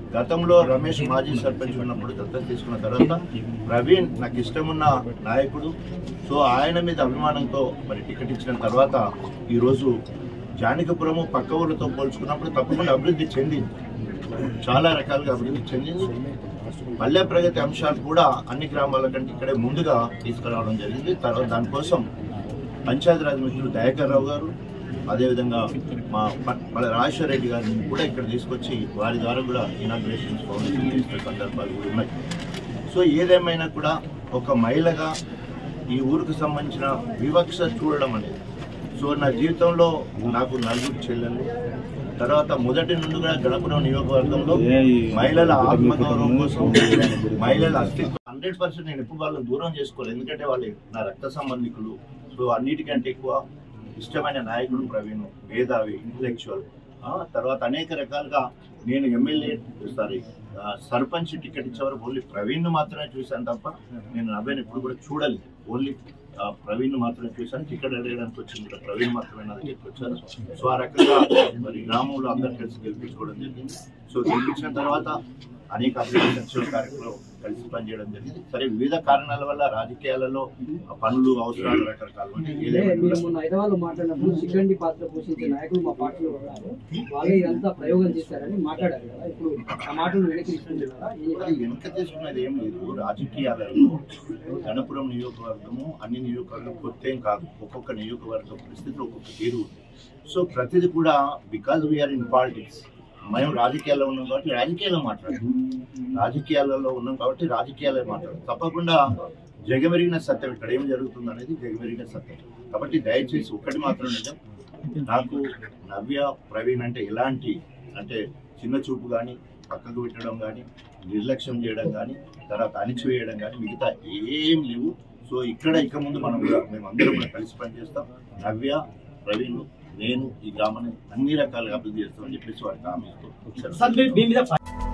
గతంలో రమేష్ మాజీ సర్పంచ్ ఉన్నప్పుడు దత్తత తీసుకున్న తర్వాత ప్రవీణ్ నాకు ఇష్టమున్న నాయకుడు సో ఆయన మీద అభిమానంతో మరి టికెట్ ఇచ్చిన తర్వాత ఈరోజు జానకపురము పక్క ఊళ్ళతో పోల్చుకున్నప్పుడు తప్పకుండా అభివృద్ధి చెందింది చాలా రకాలుగా అభివృద్ధి చెందింది పల్లె ప్రగతి అంశాలు కూడా అన్ని గ్రామాల కంటే ఇక్కడే ముందుగా తీసుకురావడం జరిగింది తర్వాత దానికోసం పంచాయతీరాజ్ మిత్రులు దయాకర్ రావు గారు అదేవిధంగా మా ప- మన రాజేశ్వర రెడ్డి గారిని కూడా ఇక్కడ తీసుకొచ్చి వారి ద్వారా కూడా ఇనాగ్రేషన్స్ ఫౌండేషన్ చేసిన సందర్భాలు కూడా ఉన్నాయి సో ఏదేమైనా కూడా ఒక మహిళగా ఈ ఊరికి సంబంధించిన వివక్ష చూడడం అనేది సో నా జీవితంలో నాకు నలుగురు చెల్లెలు తర్వాత మొదటి నుండి కూడా గణపురం నియోజకవర్గంలో మహిళల ఆత్మగౌరవం కోసం మహిళల అస్తిత్వం హండ్రెడ్ పర్సెంట్ నేను ఎప్పుడు వాళ్ళని దూరం చేసుకోలేదు ఎందుకంటే వాళ్ళు నా రక్త సంబంధికులు సో అన్నిటికంటే ఎక్కువ ఇష్టమైన నాయకుడు ప్రవీణ్ మేధావి ఇంటలెక్చువల్ తర్వాత అనేక రకాలుగా నేను ఎమ్మెల్యే సారీ ఆ, సర్పంచ్ టికెట్ ఇచ్చేవారు ఓన్లీ ప్రవీణ్ మాత్రమే చూశాను తప్ప నేను నవ్వేని ఎప్పుడు కూడా చూడలేదు ఓన్లీ ఆ, ప్రవీణ్ మాత్రమే చూశాను టికెట్ అడగడానికి వచ్చింది కూడా ప్రవీణ్ మాత్రమే నా దగ్గరికి వచ్చారు సో ఆ రకంగా మరి గ్రామంలో అందరు కలిసి గెలిపించుకోవడం జరిగింది సో గెలిపించిన తర్వాత అనేక అభివృద్ధి సంక్షేమ కార్యక్రమాలు కలిసి పనిచేయడం జరిగింది సరే వివిధ కారణాల వల్ల రాజకీయాలలో ఆ పనులు అవసరాలు రకరకాలు ఉంటాయి. అంటే ఏదేమైనా మీరు కూడా మొన్న హైదరాబాద్ లో మాట్లాడినప్పుడు సిగ్గండి పాత్ర పోషించే నాయకులు మా పార్టీలో ఉన్నారు వాళ్ళే ఇదంతా ప్రయోగం చేశారని మాట్లాడారు కదా ఇప్పుడు ఆ మాటలు వెనక్కి తీసుకుంటున్నారా ఏం అది వెనుక తీసుకున్నది ఏం లేదు రాజకీయాలలో గణపురం నియోజకవర్గము అన్ని నియోజకవర్గం కొత్త ఏం కాదు ఒక్కొక్క నియోజకవర్గ పరిస్థితులు ఒక్కొక్క తీరు ఉంది సో ప్రతిది కూడా బికాజ్ వీఆర్ ఇన్ పాలిటిక్స్ మేము రాజకీయాల్లో ఉన్నాం కాబట్టి రాజకీయాల్లో మాట్లాడతాం రాజకీయాలలో ఉన్నాం కాబట్టి రాజకీయాలే మాట్లాడతాం తప్పకుండా జగమెరిగిన సత్యం ఇక్కడ ఏం జరుగుతుంది అనేది జగమెరిగిన సత్యం కాబట్టి దయచేసి ఒక్కటి మాత్రం నిజం నాకు నవ్య ప్రవీణ్ అంటే ఎలాంటి అంటే చిన్న చూపు కానీ పక్కకు పెట్టడం కానీ నిర్లక్ష్యం చేయడం కానీ తర్వాత అణిచివేయడం కానీ మిగతా ఏం లేవు సో ఇక్కడ ఇక ముందు మనం కూడా మేము అందరం కూడా కలిసి పనిచేస్తాం నవ్య ప్రవీణ్ నేను ఈ గ్రామాన్ని అన్ని రకాలుగా అభివృద్ధి చేస్తామని చెప్పేసి వారికి హామీ ఇస్తూ సార్ మీ మీ మీద